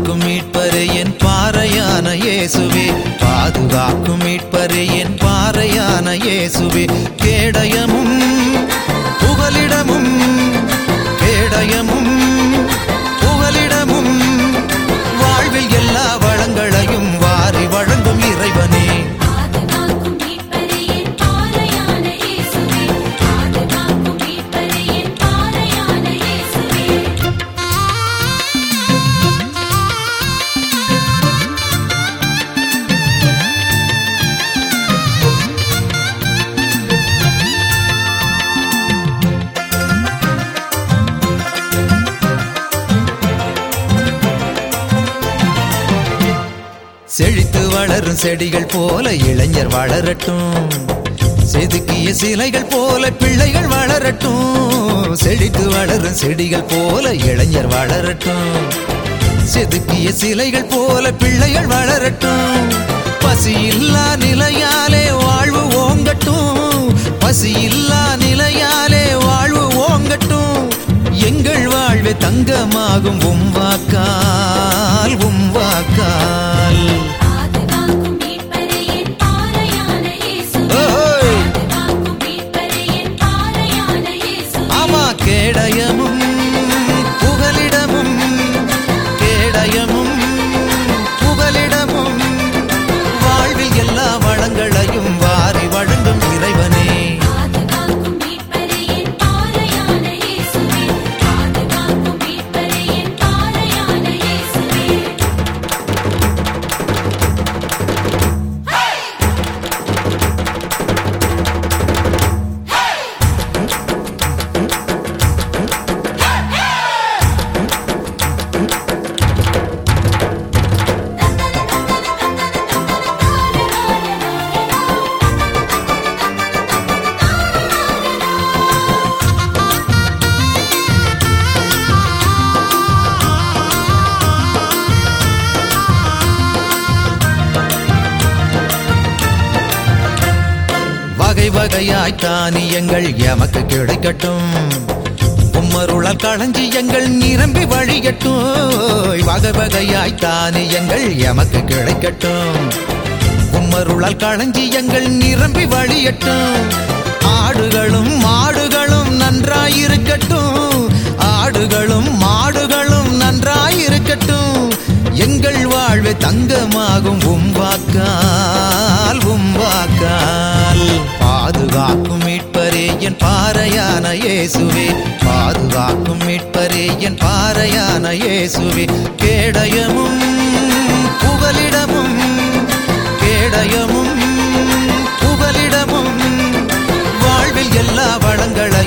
பாதுகாக்கும் மீட்பரே என் பாறையான இயேசுவே பாதுகாக்கும் மீட்பரே என் பாறையான இயேசுவே கேடயமும் புகலிடமும் கேடயமும் புகலிடமும் வாழ்வில் எல்லா வளங்களையும் வாரி வழங்கும் இறைவனே பாதுகாக்கும் மீட்பரே என் பாறையான இயேசுவே பாதுகாக்கும் மீட்பரே என் பாறையான இயேசுவே செழித்து வளரும் செடிகள் போல இளைஞர் வளரட்டும் செதுக்கிய சிலைகள் போல பிள்ளைகள் வளரட்டும் செழித்து வளரும் செடிகள் போல இளைஞர் வளரட்டும் செதுக்கிய சிலைகள் போல பிள்ளைகள் வளரட்டும் பசி இல்லா நிலையாலே வாழ்வு ஓங்கட்டும் பசி இல்லா நிலையாலே வாழ்வு ஓங்கட்டும் எங்கள் வாழ்வு தங்கமாகும் உம்வாக்கால் உம்வாக்கால் பாதுகாக்கும் மீட்பரே என் பாறையான இயேசுவே ஓய்! பாதுகாக்கும் மீட்பரே என் பாறையான இயேசுவே ஆமா கேடயமும் புகலிடமும் கேடயமும் புகலிடமும் வாழ்வில் எல்லா வளங்களையும் வாரி வழங்கும் இறைவனே பாதுகாக்கும் மீட்பரே என் பாறையான இயேசுவே பாதுகாக்கும் மீட்பரே என் பாறையான இயேசுவே வகை வகையாய் தானியங்கள் எமக்கு கிடைக்கட்டும் உம்மருளால் களஞ்சியங்கள் நிரம்பி வழிகட்டும் வகை வகையாய் தானியங்கள் எமக்கு கிடைக்கட்டும் உம்மருளால் களஞ்சியங்கள் நிரம்பி வழியட்டும் ஆடுகளும் மாடுகளும் நன்றாயிருக்கட்டும் ஆடுகளும் மாடுகளும் நன்றாயிருக்கட்டும் எங்கள் வாழ்வு தங்கமாகும் உம்வாக்கால் உம்வாக்கால் பாதுகாக்கும் மீட்பரே என் பாறையான இயேசுவே பாதுகாக்கும் மீட்பரே என் பாறையான இயேசுவே கேடயமும் புகலிடமும் கேடயமும் புகலிடமும் வாழ்வில் எல்லா வளங்களை